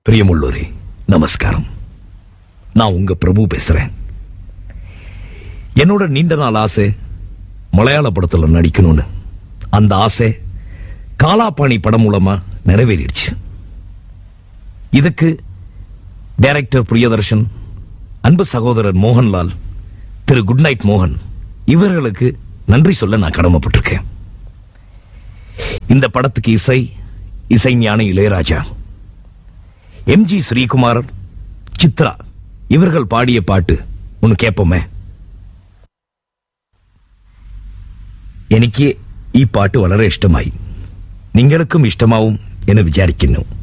பிரியமுள்ளோரே நமஸ்காரம் நான் உங்க பிரபு பேசுறேன் என்னோட நீண்ட நாள் ஆசை மலையாள படத்துல நடிக்கணும்னு அந்த ஆசை காலாபாணி படம் மூலமா நிறைவேறிடுச்சு இதுக்கு டைரக்டர் பிரியதர்ஷன் அன்பு சகோதரர் மோகன்லால் திரு குட் நைட் மோகன் இவர்களுக்கு நன்றி சொல்ல நான் கடமைப்பட்டிருக்கேன் இந்த படத்துக்கு இசை இசை ஞானி இளையராஜா எம்ஜி ஸ்ரீகுமார் சித்ரா இவர்கள் பாடிய பாட்டு ஒன்னு കേൾപ്പമേ എനിക്ക് ഈ പാട്ട് വളരെ ഇഷ്ടമായി നിങ്ങൾക്കും ഇഷ്ടമാവും എന്ന് വിചാരിക്കുന്നു